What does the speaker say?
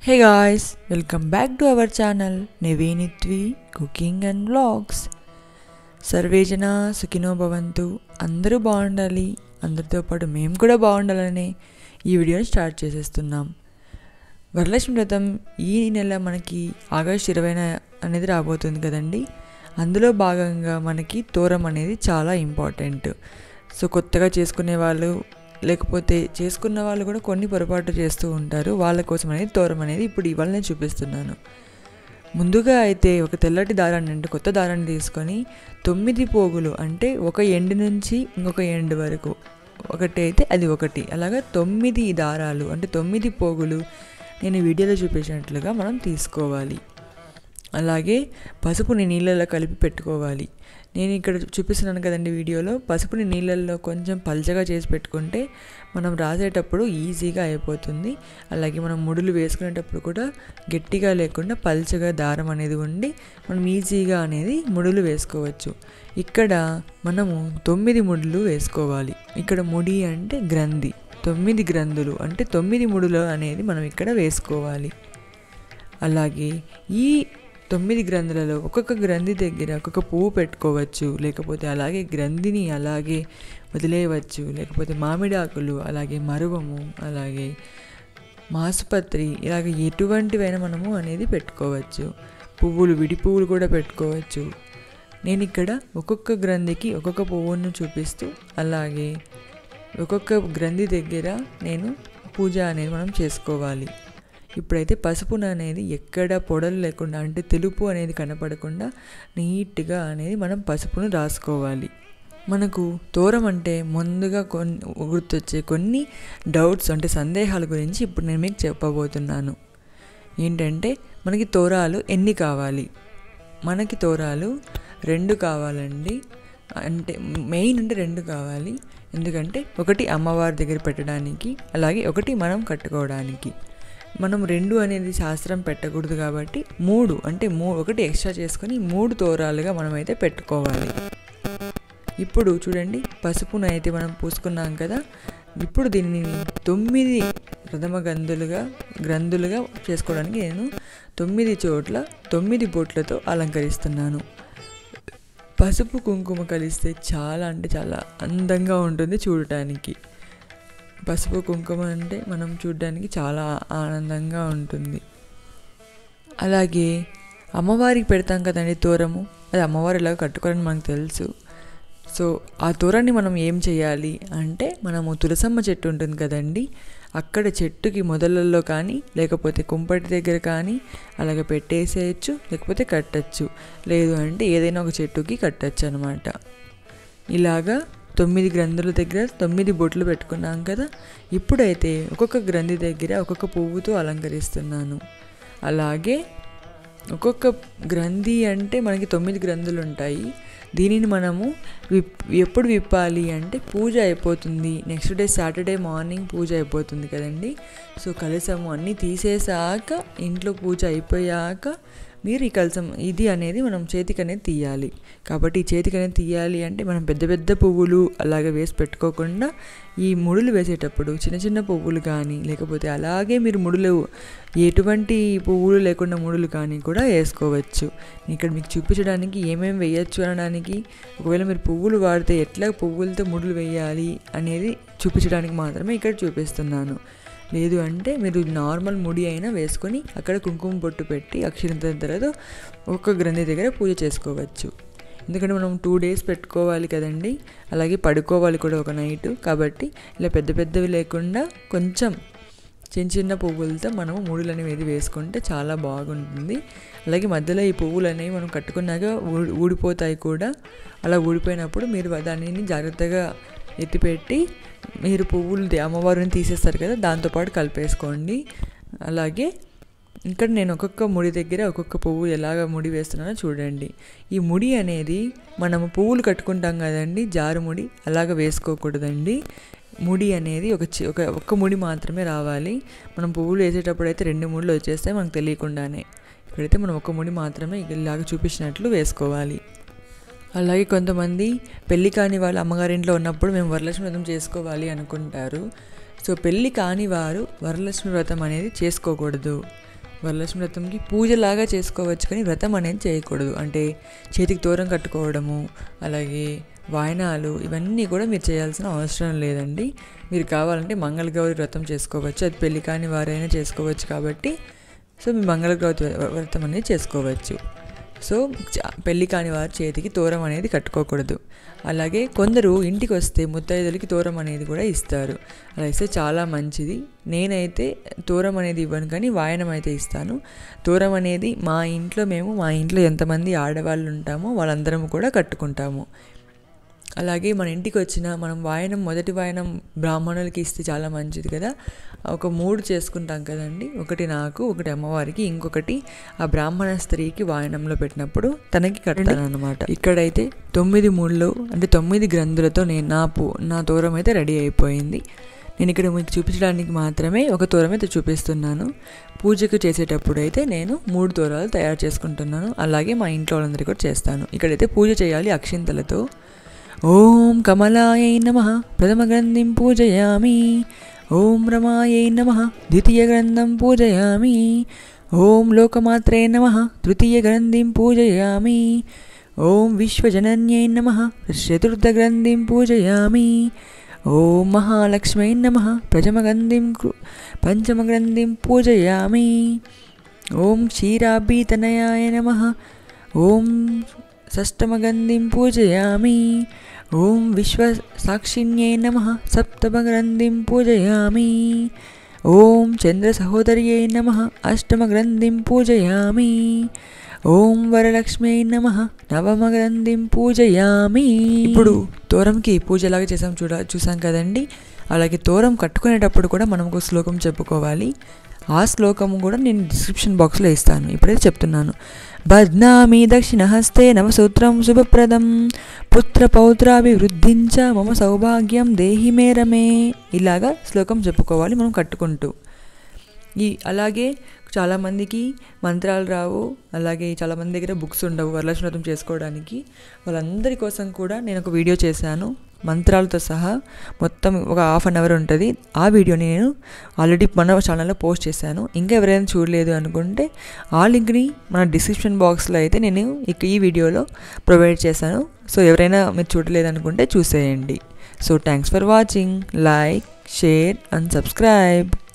hey guys welcome back to our channel నివేనిత్వి cooking and vlogs సర్వేజన సుఖినో భవంతు అందరూ బాగుండాలి అందరితో పాటు మేము కూడా బాగుండాలని ఈ వీడియోని స్టార్ట్ చేసేస్తున్నాం వరలక్ష్మి వ్రతం ఈ నెల మనకి ఆగస్ట్ ఇరవైన అనేది రాబోతుంది కదండి అందులో భాగంగా మనకి తోరం అనేది చాలా ఇంపార్టెంట్ సో కొత్తగా చేసుకునే వాళ్ళు లేకపోతే చేసుకున్న వాళ్ళు కూడా కొన్ని పొరపాటు చేస్తూ ఉంటారు వాళ్ళ కోసం అనేది తోరం అనేది ఇప్పుడు ఇవాళ నేను చూపిస్తున్నాను ముందుగా అయితే ఒక తెల్లటి దారాన్ని అంటే కొత్త దారాన్ని తీసుకొని తొమ్మిది పోగులు అంటే ఒక ఎండు నుంచి ఇంకొక ఎండు వరకు ఒకటి అయితే అది ఒకటి అలాగా తొమ్మిది దారాలు అంటే తొమ్మిది పోగులు నేను వీడియోలో చూపించినట్లుగా మనం తీసుకోవాలి అలాగే పసుపుని నీళ్ళలో కలిపి పెట్టుకోవాలి నేను ఇక్కడ చూపిస్తున్నాను కదండి వీడియోలో పసుపుని నీళ్ళల్లో కొంచెం పల్చగా చేసి పెట్టుకుంటే మనం రాసేటప్పుడు ఈజీగా అయిపోతుంది అలాగే మనం ముడులు వేసుకునేటప్పుడు కూడా గట్టిగా లేకుండా పల్చగా దారం అనేది ఉండి మనం ఈజీగా అనేది ముడులు వేసుకోవచ్చు ఇక్కడ మనము తొమ్మిది ముడులు వేసుకోవాలి ఇక్కడ ముడి అంటే గ్రంథి తొమ్మిది గ్రంథులు అంటే తొమ్మిది ముడులు అనేది మనం ఇక్కడ వేసుకోవాలి అలాగే ఈ తొమ్మిది గ్రంథులలో ఒక్కొక్క గ్రంథి దగ్గర ఒక్కొక్క పువ్వు పెట్టుకోవచ్చు లేకపోతే అలాగే గ్రంథిని అలాగే వదిలేయవచ్చు లేకపోతే మామిడి ఆకులు అలాగే మరువము అలాగే మాసుపత్రి ఇలాగ ఎటువంటివైనా మనము అనేది పెట్టుకోవచ్చు పువ్వులు విడి పువ్వులు కూడా పెట్టుకోవచ్చు నేను ఇక్కడ ఒక్కొక్క గ్రంథికి ఒక్కొక్క పువ్వును చూపిస్తూ అలాగే ఒక్కొక్క గ్రంథి దగ్గర నేను పూజ అనేది మనం చేసుకోవాలి ఇప్పుడైతే పసుపును అనేది ఎక్కడ పొడలు లేకుండా అంటే తెలుపు అనేది కనపడకుండా నీట్గా అనేది మనం పసుపును రాసుకోవాలి మనకు తోరం అంటే ముందుగా కొన్ని గుర్తొచ్చే కొన్ని డౌట్స్ అంటే సందేహాల గురించి ఇప్పుడు నేను మీకు చెప్పబోతున్నాను ఏంటంటే మనకి తోరాలు ఎన్ని కావాలి మనకి తోరాలు రెండు కావాలండి అంటే మెయిన్ అంటే రెండు కావాలి ఎందుకంటే ఒకటి అమ్మవారి దగ్గర పెట్టడానికి అలాగే ఒకటి మనం కట్టుకోవడానికి మనం రెండు అనేది శాస్త్రం పెట్టకూడదు కాబట్టి మూడు అంటే మూ ఒకటి ఎక్స్ట్రా చేసుకొని మూడు తోరాలుగా మనమైతే పెట్టుకోవాలి ఇప్పుడు చూడండి పసుపును అయితే మనం పూసుకున్నాం కదా ఇప్పుడు దీనిని తొమ్మిది ప్రథమ గంధులుగా గ్రంథులుగా చేసుకోవడానికి నేను తొమ్మిది చోట్ల తొమ్మిది బొట్లతో అలంకరిస్తున్నాను పసుపు కుంకుమ కలిస్తే చాలా అంటే చాలా అందంగా ఉంటుంది చూడటానికి పసుపు కుంకుమ అంటే మనం చూడడానికి చాలా ఆనందంగా ఉంటుంది అలాగే అమ్మవారికి పెడతాం కదండి తోరము అది అమ్మవారు ఇలాగ కట్టుకోవాలని మనకు తెలుసు సో ఆ తోరాన్ని మనం ఏం చేయాలి అంటే మనము తులసమ్మ చెట్టు ఉంటుంది కదండి అక్కడ చెట్టుకి మొదలల్లో కానీ లేకపోతే కుంపటి దగ్గర కానీ అలాగ పెట్టేసేయచ్చు లేకపోతే కట్టచ్చు లేదు అంటే ఏదైనా ఒక చెట్టుకి కట్టచ్చు అనమాట ఇలాగా తొమ్మిది గ్రంథుల దగ్గర తొమ్మిది బొట్లు పెట్టుకున్నాం కదా ఇప్పుడైతే ఒక్కొక్క గ్రంథి దగ్గర ఒక్కొక్క పువ్వుతో అలంకరిస్తున్నాను అలాగే ఒక్కొక్క గ్రంథి అంటే మనకి తొమ్మిది గ్రంథులు ఉంటాయి దీనిని మనము విప్ ఎప్పుడు విప్పాలి అంటే పూజ అయిపోతుంది నెక్స్ట్ డే సాటర్డే మార్నింగ్ పూజ అయిపోతుంది కదండి సో కలసము అన్నీ తీసేసాక ఇంట్లో పూజ అయిపోయాక మీరు ఈ కలసం ఇది అనేది మనం చేతికి అనేది తీయాలి కాబట్టి ఈ చేతికి అనేది తీయాలి అంటే మనం పెద్ద పెద్ద పువ్వులు అలాగే వేసి పెట్టుకోకుండా ఈ ముడులు వేసేటప్పుడు చిన్న చిన్న పువ్వులు కానీ లేకపోతే అలాగే మీరు ముడులు ఎటువంటి పువ్వులు లేకుండా ముడులు కానీ కూడా వేసుకోవచ్చు ఇక్కడ మీకు చూపించడానికి ఏమేమి వేయచ్చు అనడానికి ఒకవేళ మీరు పువ్వులు వాడితే ఎట్లా పువ్వులతో ముడులు వేయాలి అనేది చూపించడానికి మాత్రమే ఇక్కడ చూపిస్తున్నాను లేదు అంటే మీరు నార్మల్ ముడి అయినా వేసుకొని అక్కడ కుంకుమ బొట్టు పెట్టి అక్షింతలతో ఒక్క గ్రంథి దగ్గర పూజ చేసుకోవచ్చు ఎందుకంటే మనం టూ డేస్ పెట్టుకోవాలి కదండి అలాగే పడుకోవాలి కూడా ఒక నైట్ కాబట్టి ఇలా పెద్ద పెద్దవి లేకుండా కొంచెం చిన్న చిన్న పువ్వులతో మనము ముడులు అనేవి వేసుకుంటే చాలా బాగుంటుంది అలాగే మధ్యలో ఈ పువ్వులు అనేవి మనం కట్టుకున్నాక ఊడిపోతాయి కూడా అలా ఊడిపోయినప్పుడు మీరు దానిని జాగ్రత్తగా ఎత్తిపెట్టి మీరు పువ్వులు అమ్మవారిని తీసేస్తారు కదా దాంతోపాటు కలిపేసుకోండి అలాగే ఇక్కడ నేను ఒక్కొక్క ముడి దగ్గర ఒక్కొక్క పువ్వు ఎలాగ ముడి వేస్తున్నానో చూడండి ఈ ముడి అనేది మనము పువ్వులు కట్టుకుంటాం కదండి జారు ముడి అలాగ వేసుకోకూడదండి ముడి అనేది ఒక ఒక ఒక్క ముడి మాత్రమే రావాలి మనం పువ్వులు వేసేటప్పుడు అయితే రెండు ముళ్ళు వచ్చేస్తాయి మనకు తెలియకుండానే ఇక్కడైతే మనం ఒక ముడి మాత్రమే ఇలాగ చూపించినట్లు వేసుకోవాలి అలాగే కొంతమంది పెళ్ళి కాని వాళ్ళు అమ్మగారింట్లో ఉన్నప్పుడు మేము వరలక్ష్మి వ్రతం చేసుకోవాలి అనుకుంటారు సో పెళ్ళి కాని వారు వరలక్ష్మి వ్రతం అనేది చేసుకోకూడదు వరలక్ష్మి వ్రతంకి పూజలాగా చేసుకోవచ్చు కానీ వ్రతం అనేది చేయకూడదు అంటే చేతికి తోరం కట్టుకోవడము అలాగే వాయనాలు ఇవన్నీ కూడా మీరు చేయాల్సిన అవసరం లేదండి మీరు కావాలంటే మంగళగౌరి వ్రతం చేసుకోవచ్చు అది పెళ్లి కాని వారైనా చేసుకోవచ్చు కాబట్టి సో మీ మంగళగౌరి వ్రతం అనేది చేసుకోవచ్చు సో చ- పెళ్లి కాని వారి చేతికి తోరం అనేది కట్టుకోకూడదు అలాగే కొందరు ఇంటికి వస్తే ముత్తైదులకి తోరం అనేది కూడా ఇస్తారు అలా ఇస్తే చాలా మంచిది నేనైతే తోరం అనేది ఇవ్వను కానీ వాయనం అయితే ఇస్తాను తోరం అనేది మా ఇంట్లో మేము మా ఇంట్లో ఎంతమంది ఆడవాళ్ళు ఉంటామో వాళ్ళందరం కూడా కట్టుకుంటాము అలాగే మన ఇంటికి వచ్చిన మనం వాయనం మొదటి వాయనం బ్రాహ్మణులకి ఇస్తే చాలా మంచిది కదా ఒక మూడు చేసుకుంటాం కదండి ఒకటి నాకు ఒకటి అమ్మవారికి ఇంకొకటి ఆ బ్రాహ్మణ స్త్రీకి వాయనంలో పెట్టినప్పుడు తనకి కట్టాను అనమాట ఇక్కడైతే తొమ్మిది మూడులు అంటే తొమ్మిది గ్రంథులతో నేను నా పూ నా దూరం అయితే రెడీ అయిపోయింది నేను ఇక్కడ మీకు చూపించడానికి మాత్రమే ఒక తోరం అయితే చూపిస్తున్నాను పూజకు చేసేటప్పుడు అయితే నేను మూడు తోరాలు తయారు చేసుకుంటున్నాను అలాగే మా ఇంట్లో వాళ్ళందరికీ కూడా చేస్తాను ఇక్కడైతే పూజ చేయాలి అక్షింతలతో ఓం కమలాయై నమ ప్రథమగ్రంథిం పూజయామి ఓం రమాయై నమ ద్వితీయగ్రంథం పూజయామి ఓం లోకమాత్రే నమ తృతీయగ్రంథిం పూజయామి ఓం విశ్వజనన్యై నమ చతుర్థగ్రంథిం పూజయామి ఓం మహాలక్ష్మై నమ ప్రథమగ్రంథిం కృ- పంచమగ్రంథిం పూజయామి ఓం క్షీరాభీతనయాయ నమ ఓం షష్టమగంధిం పూజయామి ఓం విశ్వసాక్షిణ్యై నమ సప్తమగ్రంథిం పూజయామి ఓం చంద్రసహోదర్యై నమ అష్టమగ్రంథిం పూజయామి ఓం వరలక్ష్మ్యై నమ నవమగ్రంథిం పూజయామి ఇప్పుడు తోరంకి పూజలాగా చేసాం చూడ చూసాం కదండి అలాగే తోరం కట్టుకునేటప్పుడు కూడా మనం ఒక శ్లోకం చెప్పుకోవాలి ఆ శ్లోకము కూడా నేను డిస్క్రిప్షన్ బాక్స్లో ఇస్తాను ఇప్పుడైతే చెప్తున్నాను బధ్నామి దక్షిణహస్తే నవసూత్రం శుభప్రదం పుత్ర పౌత్రాభివృద్ధించ మమ సౌభాగ్యం దేహి మేరమే ఇలాగా శ్లోకం చెప్పుకోవాలి మనం కట్టుకుంటూ ఈ అలాగే చాలామందికి మంత్రాలు రావు అలాగే చాలామంది దగ్గర బుక్స్ ఉండవు వరలక్ష్మి వ్రతం చేసుకోవడానికి వాళ్ళందరి కోసం కూడా నేను ఒక వీడియో చేశాను మంత్రాలతో సహా మొత్తం ఒక హాఫ్ అన్ అవర్ ఉంటుంది ఆ వీడియోని నేను ఆల్రెడీ మన ఛానల్లో పోస్ట్ చేశాను ఇంకా ఎవరైనా చూడలేదు అనుకుంటే ఆ లింక్ని మన డిస్క్రిప్షన్ బాక్స్లో అయితే నేను ఇక ఈ వీడియోలో ప్రొవైడ్ చేశాను సో ఎవరైనా మీరు చూడలేదు అనుకుంటే చూసేయండి so thanks for watching like share and subscribe